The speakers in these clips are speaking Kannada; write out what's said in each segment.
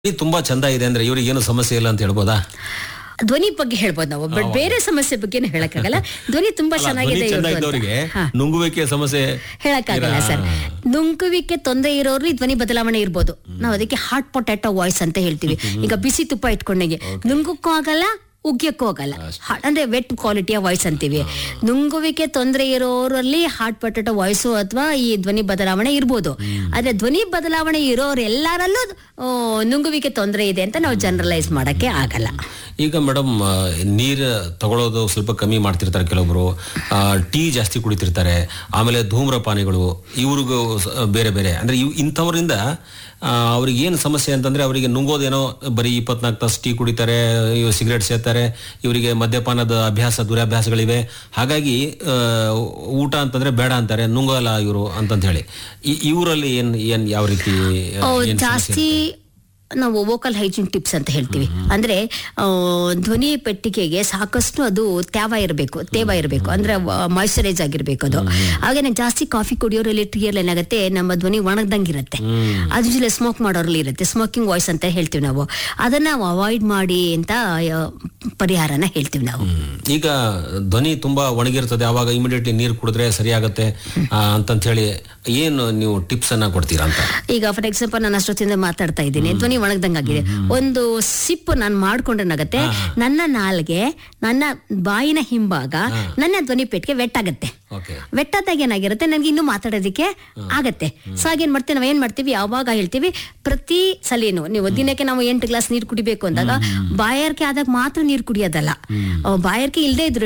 ಧ್ವನಿ ತುಂಬಾ ಚಂದ ಇದೆ ಅಂದ್ರೆ ಇವ್ರಿಗೆ ಏನು ಸಮಸ್ಯೆ ಇಲ್ಲ ಅಂತ ಹೇಳ್ಬೋದಾ ಧ್ವನಿ ಬಗ್ಗೆ ಹೇಳ್ಬೋದು ನಾವು ಬಟ್ ಬೇರೆ ಸಮಸ್ಯೆ ಬಗ್ಗೆ ಹೇಳಕ್ಕಾಗಲ್ಲ ಧ್ವನಿ ತುಂಬಾ ಅಲ್ಲ, ಚೆನ್ನಾಗಿದೆ ಧ್ವನಿ ಚಂದ ಇವ್ರ್ದು ಅಂತ. ಇದ್ದವರಿಗೆ ಹಾ. ನುಂಗುವಿಕೆ ಸಮಸ್ಯೆ ಹೇಳಕ್ಕಾಗಲ್ಲ ಸರ್ ನುಂಗುವಿಕೆ ತೊಂದರೆ ಇರೋರು ಈ ಧ್ವನಿ ಬದಲಾವಣೆ ಇರ್ಬೋದು ನಾವು ಅದಕ್ಕೆ ಹಾಟ್ ಪೊಟ್ಯಾಟೊ ವಾಯ್ಸ್ ಅಂತ ಹೇಳ್ತೀವಿ ಈಗ ಬಿಸಿ ತುಪ್ಪ ಇಟ್ಕೊಂಡಂಗೆ ನುಂಗಕ್ಕೂ ಆಗಲ್ಲ ಉಗ್ಯಕ್ಕೂ ಆಗಲ್ಲ ಹ- ಅಂದ್ರೆ ವೆಟ್ ಕ್ವಾಲಿಟಿಯ ವಾಯ್ಸ್ ಅಂತೀವಿ ನುಂಗುವಿಕೆ ತೊಂದರೆ ಇರೋರಲ್ಲಿ ಹಾರ್ಟ್ ಪೊಟ್ಯಾಟೊ ವಾಯ್ಸು ಅಥವಾ ಈ ಧ್ವನಿ ಬದಲಾವಣೆ ಇರ್ಬೋದು ಆದ್ರೆ ಧ್ವನಿ ಬದಲಾವಣೆ ಇರೋರು ಎಲ್ಲರಲ್ಲೂ ಆ, ನುಂಗುವಿಕೆ ತೊಂದರೆ ಇದೆ ಅಂತ ನಾವು ಜನರಲೈಸ್ ಮಾಡಕ್ಕೆ ಆಗಲ್ಲ ಈಗ ಮೇಡಮ್ ನೀರು ತಗೊಳ್ಳೋದು ಸ್ವಲ್ಪ ಕಮ್ಮಿ ಮಾಡ್ತಿರ್ತಾರೆ ಕೆಲವೊಬ್ರು ಆ, ಟೀ ಜಾಸ್ತಿ ಕುಡಿತಿರ್ತಾರೆ ಆಮೇಲೆ ಧೂಮ್ರಪಾನಿಗಳು ಇವ್ರಿಗೂ ಸ- ಬೇರೆ ಬೇರೆ ಅಂದ್ರೆ ಇವ್ ಇಂಥವರಿಂದ ಅವ್ರಿಗೆ ಏನು ಸಮಸ್ಯೆ ಅಂತಂದ್ರೆ ಅವರಿಗೆ ನುಂಗೋದೇನೋ ಬರೀ ಇಪ್ಪತ್ನಾಲ್ಕು ತಾಸು ಟೀ ಕುಡಿತಾರೆ ಇವ್ ಸಿಗರೇಟ್ ಸೇರ್ತಾರೆ ಇವರಿಗೆ ಮದ್ಯಪಾನದ ಅಭ್ಯಾಸ ದುರಭ್ಯಾಸಗಳಿವೆ ಹಾಗಾಗಿ ಆ, ಊಟ ಅಂತಂದ್ರೆ ಬೇಡ ಅಂತಾರೆ ನುಂಗೋಲ್ಲ ಇವರು ಅಂತಂತ ಹೇಳಿ ಇ- ಇವರಲ್ಲಿ ಏನ್ ಏನ್ ಯಾವ ರೀತಿ ಆ, ಆ, ಏನ್ ಸಮಸ್ಯೆ ಜಾಸ್ತಿ ನಾವು ವೋಕಲ್ ಹೈಜೀನ್ ಟಿಪ್ಸ್ ಅಂತ ಹೇಳ್ತೀವಿ ಅಂದ್ರೆ ಆ, ಧ್ವನಿ ಪೆಟ್ಟಿಗೆಗೆ ಸಾಕಷ್ಟು ಅದು ತ್ಯಾವ ಇರಬೇಕು ತೇವ ಇರಬೇಕು ಅಂದ್ರೆ ಮಾಯಿಶ್ಚರೈಸ್ ಆಗಿರ್ಬೇಕು ಅದು ಹಾಗೇನೆ ಜಾಸ್ತಿ ಕಾಫಿ ಕುಡಿಯೋರಲ್ಲಿ ಟೀಯಲ್ಲಿ ಏನಾಗುತ್ತೆ ನಮ್ಮ ಧ್ವನಿ ಒಣಗ್ದಂಗಿರುತ್ತೆ ಅದ್ರ ಜೊತೆ ಸ್ಮೋಕ್ ಮಾಡೋರಲ್ಲಿ ಇರುತ್ತೆ ಸ್ಮೋಕಿಂಗ್ ವಾಯ್ಸ್ ಅಂತ ಹೇಳ್ತೀವಿ ನಾವು ಅದನ್ನ ನಾವು ಅವಾಯ್ಡ್ ಮಾಡಿ ಅಂತ ಆ, ಪರಿಹಾರನ ಹೇಳ್ತೀವಿ ನಾವು ಹ್ಮ್. ಈಗ ಧ್ವನಿ ತುಂಬಾ ಒಣಗಿರ್ತದೆ ಅವಾಗ ಇಮಿಡಿಯೇಟ್ಲಿ ನೀರು ಕುಡಿದ್ರೆ ಸರಿಯಾಗತ್ತೆ ಆ, ಅಂತಂತ ಹೇಳಿ ಏನು ನೀವು ಟಿಪ್ಸ್ ಅನ್ನ ಕೊಡ್ತೀರಾ ಅಂತ ಈಗ ಫಾರ್ ಎಕ್ಸಾಂಪಲ್ ನಾನು ಅಷ್ಟೊತ್ತಿಂದ ಮಾತಾಡ್ತಾ ಇದ್ದೀನಿ ಧ್ವನಿ ಒಣಗ್ದಂಗಾಗಿದೆ ಒಂದು ಸಿಪ್ ನಾನು ಮಾಡ್ಕೊಂಡ್ರೇನಾಗತ್ತೆ ನನ್ನ ನಾಲ್ಗೆ ನನ್ನ ಬಾಯಿನ ಹಿಂಭಾಗ ನನ್ನ ಧ್ವನಿ ಪೆಟ್ಟಿಗೆ ವೆಟ್ ಆಗತ್ತೆ ಓಕೆ ವೆಟ್ಟಾದಾಗ ಏನಾಗಿರುತ್ತೆ ನನಗೆ ಇನ್ನೂ ಮಾತಾಡೋದಕ್ಕೆ ಆಗತ್ತೆ ಸೊ ಹಾಗೇನ್ ಮಾಡ್ತೀವಿ ನಾವು ಏನ್ ಮಾಡ್ತೀವಿ ಯಾವಾಗ ಹೇಳ್ತೀವಿ ಪ್ರತಿ ಸಲಿನೂ ನೀವು ದಿನಕ್ಕೆ ನಾವು ಎಂಟು ಗ್ಲಾಸ್ ನೀರು ಕುಡಿಬೇಕು ಅಂದಾಗ ಬಾಯಾರಿಕೆ ಆದಾಗ ಮಾತ್ರ ನೀರು ಕುಡಿಯೋದಲ್ಲ ಅಹ್, ಬಾಯಾರಿಕೆ ಇಲ್ಲದೆ ಇದ್ರು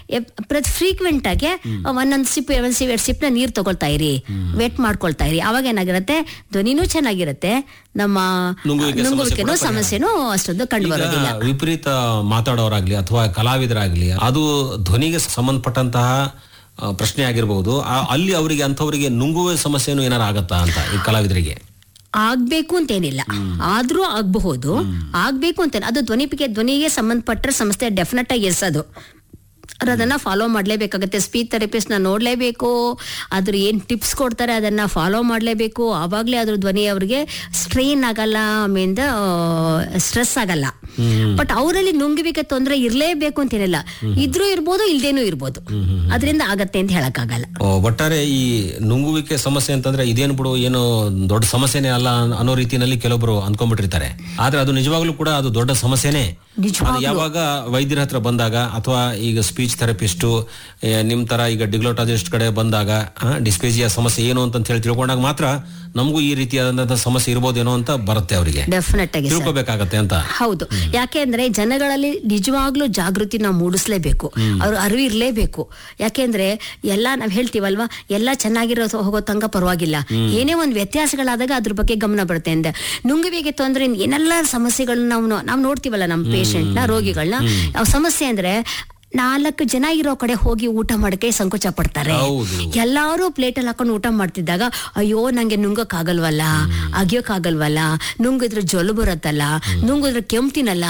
ಪ್ರತಿ ಫ್ರೀಕ್ವೆಂಟ್ ಆಗಿ ಒಂದೊಂದು ಸಿಪ್ ಒಂದ್ ಸಿಪ್ ಎರಡು ಸಿಪ್ನ ನೀರು ತಗೊಳ್ತಾ ಇರಿ ವೆಟ್ ಮಾಡ್ಕೊಳ್ತಾ ಇರಿ ಅವಾಗ ಏನಾಗಿರುತ್ತೆ ಧ್ವನಿನೂ ಚೆನ್ನಾಗಿರುತ್ತೆ ನಮ್ಮ ನುಂಗುವಿಕೆ ಸಮಸ್ಯೆ ನುಂಗುವಿಕೆನೂ ಕೂಡ ಸಮಸ್ಯೆನೂ ಅಷ್ಟೊಂದು ಕಂಡು ಬರೋದಿಲ್ಲ ಈಗ ವಿಪರೀತ ಮಾತಾಡೋರಾಗ್ಲಿ ಅಥವಾ ಕಲಾವಿದರಾಗ್ಲಿ ಅದು ಧ್ವನಿಗೆ ಸಂಬಂಧಪಟ್ಟಂತಹ ಆ, ಪ್ರಶ್ನೆ ಆಗಿರಬಹುದು ಆ- ಅಲ್ಲಿ ಅವರಿಗೆ ಅಂಥವರಿಗೆ ನುಂಗುವ ಸಮಸ್ಯೆನೂ ಏನಾರು ಆಗತ್ತಾ ಅಂತ ಈ ಕಲಾವಿದರಿಗೆ ಆಗ್ಬೇಕು ಅಂತೇನಿಲ್ಲ ಆದ್ರೂ ಆಗಬಹುದು ಆಗ್ಬೇಕು ಅಂತ ಅದು ಧ್ವನಿಪಿಗೆ ಧ್ವನಿಗೆ ಸಂಬಂಧಪಟ್ಟ ಸಂಸ್ಥೆ ಡೆಫಿನೆಟ್ ಆಗಿ ಎಸ್ ಅದು ಅವ್ರು ಅದನ್ನ ಫಾಲೋ ಮಾಡ್ಲೇಬೇಕಾಗತ್ತೆ ಸ್ಪೀಚ್ ಥೆರಪಿಸ್ಟ್ ನ ನೋಡ್ಲೇಬೇಕು ಅದ್ರ ಏನ್ ಟಿಪ್ಸ್ ಕೊಡ್ತಾರೆ ಅದನ್ನ ಫಾಲೋ ಮಾಡ್ಲೇಬೇಕು ಆವಾಗ್ಲೇ ಅದ್ರ ಧ್ವನಿ ಅವ್ರಿಗೆ ಸ್ಟ್ರೈನ್ ಆಗಲ್ಲ ಆಮೇಲೆ ಸ್ಟ್ರೆಸ್ ಆಗಲ್ಲ ಬಟ್ ಅವರಲ್ಲಿ ನುಂಗುವಿಕೆ ತೊಂದರೆ ಇರ್ಲೇಬೇಕು ಅಂತೇನಿಲ್ಲ ಇದ್ರೂ ಇರ್ಬೋದು ಇಲ್ದೇನೂ ಇರ್ಬೋದು ಅದರಿಂದ ಆಗತ್ತೆ ಅಂತ ಹೇಳಕ್ಕಾಗಲ್ಲ ಓ, ಒಟ್ಟಾರೆ ಈ ನುಂಗುವಿಕೆ ಸಮಸ್ಯೆ ಅಂತಂದ್ರೆ ಇದೇನು ಬಿಡು ಏನು ದೊಡ್ಡ ಸಮಸ್ಯೆನೇ ಅಲ್ಲ ಅನ್- ಅನ್ನೋ ರೀತಿಯಲ್ಲಿ ಕೆಲವೊಬ್ರು ಅನ್ಕೊಂಡ್ಬಿಟ್ಟಿರ್ತಾರೆ ಆದ್ರೆ ಅದು ನಿಜವಾಗ್ಲೂ ಕೂಡ ಅದು ದೊಡ್ಡ ಸಮಸ್ಯೆನೇ ಅದು ಯಾವಾಗ ವೈದ್ಯರ ಹತ್ರ ಬಂದಾಗ ಅಥವಾ ಈಗ ಸ್ಪೀಚ್ ಥೆರಪಿಸ್ಟು ನಿಮ್ ತರ ಈಗ ಡಿಗ್ಲೋಟಾಲಜಿಸ್ಟ್ ಕಡೆ ಬಂದಾಗ ಡಿಸ್ಪೇಜಿಯಾ ಸಮಸ್ಯೆ ಏನು ಅಂತ ಹೇಳಿ ತಿಳ್ಕೊಂಡಾಗ ಮಾತ್ರ ನಮಗೂ ಈ ರೀತಿಯಾದಂತಹ ಸಮಸ್ಯೆ ಇರ್ಬೋದೇನೋ ಅಂತ ಬರುತ್ತೆ ಅವರಿಗೆ ಡೆಫಿನೆಟ್ ಆಗಿ ಸರ್ ತಿಳ್ಕೊಬೇಕಾಗತ್ತೆ ಅಂತ ಹೌದು ಯಾಕೆಂದ್ರೆ ಜನಗಳಲ್ಲಿ ನಿಜವಾಗ್ಲೂ ಜಾಗೃತಿ ನಾವು ಮೂಡಿಸ್ಲೇಬೇಕು ಅವ್ರ ಅರಿವು ಇರ್ಲೇಬೇಕು ಯಾಕೆಂದ್ರೆ ಎಲ್ಲಾ ನಾವ್ ಹೇಳ್ತೀವಲ್ವಾ ಎಲ್ಲಾ ಚೆನ್ನಾಗಿರೋ ಹೋಗೋ ತನಕ ಪರವಾಗಿಲ್ಲ ಏನೇ ಒಂದ್ ವ್ಯತ್ಯಾಸಗಳಾದಾಗ ಅದ್ರ ಬಗ್ಗೆ ಗಮನ ಬರುತ್ತೆ ಅಂದೆ ನುಂಗುವಿಗೆ ತೊಂದ್ರೆ ಏನೆಲ್ಲ ಸಮಸ್ಯೆಗಳನ್ನ ನಾವು ನಾವು ನೋಡ್ತೀವಲ್ಲ ನಮ್ಮ ಪೇಷಂಟ್ ನ ರೋಗಿಗಳನ್ನ ಅವ್ ಸಮಸ್ಯೆ ಅಂದ್ರೆ ನಾಲ್ಕು ಜನ ಇರೋ ಕಡೆ ಹೋಗಿ ಊಟ ಮಾಡಕ್ಕೆ ಸಂಕೋಚ ಪಡ್ತಾರೆ ಹೌದು. ಎಲ್ಲಾರು ಪ್ಲೇಟಲ್ಲಿ ಹಾಕೊಂಡು ಊಟ ಮಾಡ್ತಿದ್ದಾಗ ಅಯ್ಯೋ ನಂಗೆ ನುಂಗಕ್ ಆಗಲ್ವಲ್ಲ ಅಗಿಯೋಕ್ ಆಗಲ್ವಲ್ಲ ನುಂಗಿದ್ರೆ ಜೊಲು ಬರುತ್ತಲ್ಲ ನುಂಗಿದ್ರೆ ಕೆಮ್ತಿನಲ್ಲ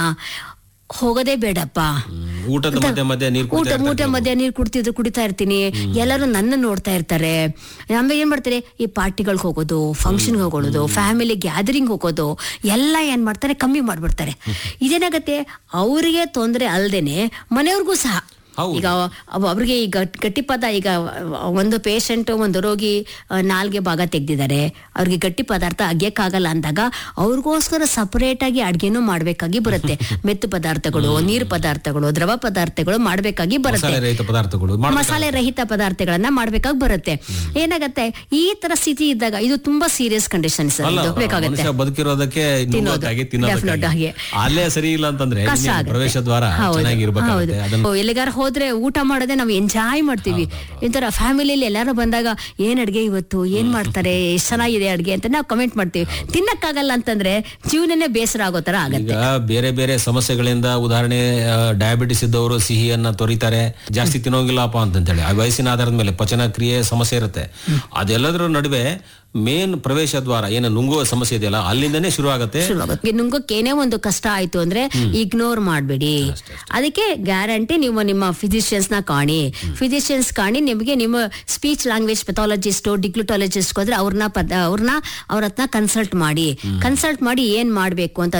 ಹೋಗೋದೇ ಬೇಡಪ್ಪ ಹ್ಮ್. ಊಟದ ಮಧ್ಯೆ ಮಧ್ಯೆ ನೀರು ಊಟ ಊಟ ಮಧ್ಯ ನೀರು ಕುಡ್ತಿದ್ರು ಕುಡಿತಾ ಇರ್ತೀನಿ ಎಲ್ಲರೂ ನನ್ನ ನೋಡ್ತಾ ಇರ್ತಾರೆ ಆಮೇಲೆ ಏನ್ ಮಾಡ್ತಾರೆ ಈ ಪಾರ್ಟಿಗಳಿಗೆ ಹೋಗೋದು ಫಂಕ್ಷನ್ಗೆ ಹೋಗೋದು ಫ್ಯಾಮಿಲಿ ಗ್ಯಾದರಿಂಗ್ ಹೋಗೋದು ಎಲ್ಲ ಏನ್ ಮಾಡ್ತಾರೆ ಕಮ್ಮಿ ಮಾಡ್ಬಿಡ್ತಾರೆ ಇದೇನಾಗತ್ತೆ ಅವರಿಗೆ ತೊಂದರೆ ಅಲ್ದೇನೆ ಮನೆಯವ್ರಿಗೂ ಸಹ ಹೌದು. ಈಗ ಅವ್- ಅವ್ರಿಗೆ ಈಗ ಗಟ್ಟಿಪದ ಈಗ ಒಂದು ಪೇಷಂಟ್ ಒಂದು ರೋಗಿ ಆ, ನಾಲ್ಗೆ ಭಾಗ ತೆಗ್ದಿದ್ದಾರೆ ಅವ್ರಿಗೆ ಗಟ್ಟಿ ಪದಾರ್ಥ ಅಗ್ಯಕ್ಕಾಗಲ್ಲ ಅಂದಾಗ ಅವ್ರಿಗೋಸ್ಕರ ಸಪರೇಟ್ ಆಗಿ ಅಡ್ಗೆನೂ ಮಾಡ್ಬೇಕಾಗಿ ಬರುತ್ತೆ ಮೆತ್ತು ಪದಾರ್ಥಗಳು ನೀರು ಪದಾರ್ಥಗಳು ದ್ರವ ಪದಾರ್ಥಗಳು ಮಾಡ್ಬೇಕಾಗಿ ಬರುತ್ತೆ ಮಸಾಲೆ ರಹಿತ ಪದಾರ್ಥಗಳು ಮಾಡ್ಬೇಕು. ಮಸಾಲೆ ರಹಿತ ಪದಾರ್ಥಗಳನ್ನ ಮಾಡ್ಬೇಕಾಗಿ ಬರುತ್ತೆ ಏನಾಗತ್ತೆ ಈ ತರ ಸ್ಥಿತಿ ಇದ್ದಾಗ ಇದು ತುಂಬಾ ಸೀರಿಯಸ್ ಕಂಡೀಷನ್ ಅಲ್ಲ ಇದು ಬೇಕಾಗತ್ತೆ ಮನುಷ್ಯ ಬದುಕಿರೋದಕ್ಕೆ ನುಂಗೋಕ್ಕಾಗಿ, Definite ತಿನ್ನೋದಕ್ಕಾಗಿ. ಆಗಿ. ಅಲ್ಲೇ ಸರಿ ಇಲ್ಲ ಅಂತಂದ್ರೆ ಕಷ್ಟ ಇನ್ನೇನು ಆಗುತ್ತೆ. ಪ್ರವೇಶ ದ್ವಾರ ಹೌದು, ಚೆನ್ನಾಗಿರ್ಬೇಕಾಗುತ್ತೆ ಹೌದು. ಅದನ್ನ ಎಲ್ಲಿಗಾರ ಹೋದ್ರೆ ಊಟ ಮಾಡೋದೇ ನಾವು ಎಂಜಾಯ್ ಮಾಡ್ತೀವಿ ಈ ತರ ಫ್ಯಾಮಿಲಿಯಲ್ಲಿ ಎಲ್ಲಾರು ಬಂದಾಗ ಏನ್ ಅಡ್ಗೆ ಇವತ್ತು ಏನ್ ಮಾಡ್ತಾರೆ ಎಷ್ಟ್ ಚೆನ್ನಾಗಿದೆ ಅಡ್ಗೆ ಅಂತ ನಾವು ಕಮೆಂಟ್ ಮಾಡ್ತೀವಿ ತಿನ್ನಕ್ಕಾಗಲ್ಲ ಅಂತಂದ್ರೆ ಜೀವನನೇ ಬೇಸರ ಆಗೋ ತರ ಆಗತ್ತೆ ಈಗ ಬೇರೆ ಬೇರೆ ಸಮಸ್ಯೆಗಳಿಂದ ಉದಾಹರಣೆ ಡಯಾಬಿಟಿಸ್ ಇದ್ದವರು ಸಿಹಿಯನ್ನ ತೊರಿತಾರೆ ಜಾಸ್ತಿ ತಿನ್ನೋಂಗಿಲ್ಲಪ್ಪ ಅಂತಂತೇಳಿ ಆ ವಯಸ್ಸಿನ ಆಧಾರದ ಮೇಲೆ ಪಚನ ಕ್ರಿಯೆ ಸಮಸ್ಯೆ ಇರುತ್ತೆ ಅದೆಲ್ಲದರ ನಡುವೆ ಮೇನ್ ಪ್ರವೇಶ ದ್ವಾರ ಏನು ನುಂಗುವ ಸಮಸ್ಯೆ ಇದೆಯಲ್ಲ ಅಲ್ಲಿಂದನೇ ಶುರು ಆಗುತ್ತೆ ಶುರುವಾಗುತ್ತೆ ನುಂಗೋಕೆ ಏನೇ ಒಂದು ಕಷ್ಟ ಆಯ್ತು ಅಂದ್ರೆ ಇಗ್ನೋರ್ ಮಾಡಬೇಡಿ ಅದಕ್ಕೆ ಗ್ಯಾರಂಟಿ ನೀವು ನಿಮ್ಮ ಫಿಸಿಷಿಯನ್ಸ್ ನ ಕಾಣಿ ಫಿಸಿಷಿಯನ್ಸ್ ಕಾಣಿ ನಿಮಗೆ ನಿಮ್ಮ ಸ್ಪೀಚ್ ಲ್ಯಾಂಗ್ವೇಜ್ ಪೆಥಾಲಜಿಸ್ಟ್ ಡಿಗ್ಲುಟಾಲಜಿಸ್ಟ್ ಹೋದ್ರೆ ಅವ್ರನ್ನ ಅವ್ರನ್ನ ಅವ್ರ ಹತ್ರ ಕನ್ಸಲ್ಟ್ ಮಾಡಿ ಕನ್ಸಲ್ಟ್ ಮಾಡಿ ಏನ್ ಮಾಡ್ಬೇಕು ಅಂತ